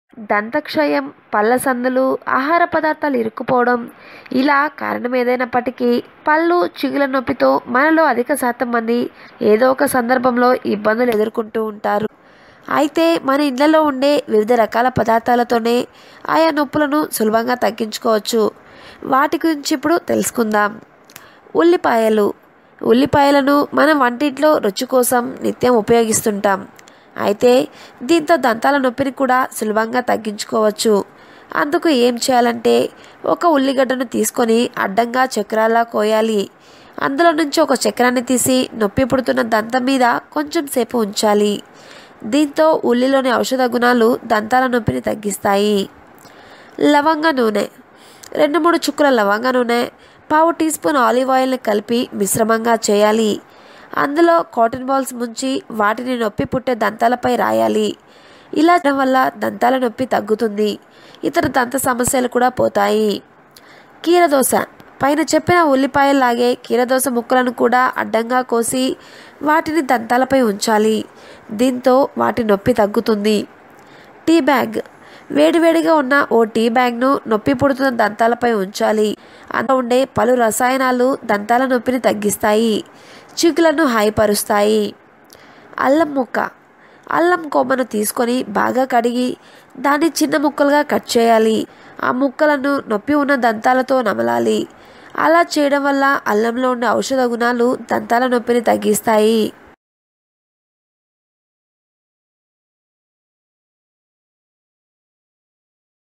దంతక్షయం పళ్ళ సందులు ఆహార పదార్థాలు ఇరుక్కుపోవడం ఇలా కారణం ఏదైనప్పటికీ పళ్ళు చిగుల నొప్పితో మనలో అధిక శాతం మంది ఏదో ఒక సందర్భంలో ఇబ్బందులు ఎదుర్కొంటూ ఉంటారు అయితే మన ఇళ్లలో ఉండే వివిధ రకాల పదార్థాలతోనే ఆయా నొప్పులను సులభంగా తగ్గించుకోవచ్చు వాటి గురించి ఇప్పుడు తెలుసుకుందాం ఉల్లిపాయలు ఉల్లిపాయలను మనం వంటింట్లో రుచి కోసం నిత్యం ఉపయోగిస్తుంటాం అయితే దీంతో దంతాల నొప్పిని కూడా సులభంగా తగ్గించుకోవచ్చు అందుకు ఏం చేయాలంటే ఒక ఉల్లిగడ్డను తీసుకొని అడ్డంగా చక్రాల్లా కోయాలి అందులో నుంచి ఒక చక్రాన్ని తీసి నొప్పి పుడుతున్న దంతం మీద కొంచెం సేపు ఉంచాలి దీంతో ఉల్లిలోని ఔషధ గుణాలు దంతాల నొప్పిని తగ్గిస్తాయి లవంగ నూనె రెండు మూడు చుక్కల లవంగ నూనె పావు టీ స్పూన్ ఆలివ్ ఆయిల్ని కలిపి మిశ్రమంగా చేయాలి అందులో కాటన్ బాల్స్ ముంచి వాటిని నొప్పి పుట్టే దంతాలపై రాయాలి ఇలా చేయడం వల్ల దంతాల నొప్పి తగ్గుతుంది ఇతర దంత సమస్యలు కూడా పోతాయి కీరదోస పైన చెప్పిన ఉల్లిపాయలాగే కీరదోస ముక్కలను కూడా అడ్డంగా కోసి వాటిని దంతాలపై ఉంచాలి దీంతో వాటి నొప్పి తగ్గుతుంది టీ బ్యాగ్ వేడివేడిగా ఉన్న ఓ టీ బ్యాగ్ను నొప్పి పుడుతున్న దంతాలపై ఉంచాలి అందులో ఉండే పలు రసాయనాలు దంతాల నొప్పిని తగ్గిస్తాయి చిగులను హాయిపరుస్తాయి అల్లం ముక్క అల్లం కొమ్మను తీసుకొని బాగా కడిగి దాన్ని చిన్న ముక్కలుగా కట్ చేయాలి ఆ ముక్కలను నొప్పి ఉన్న దంతాలతో నమలాలి అలా చేయడం వల్ల అల్లంలో ఉండే ఔషధ గుణాలు దంతాల నొప్పిని తగ్గిస్తాయి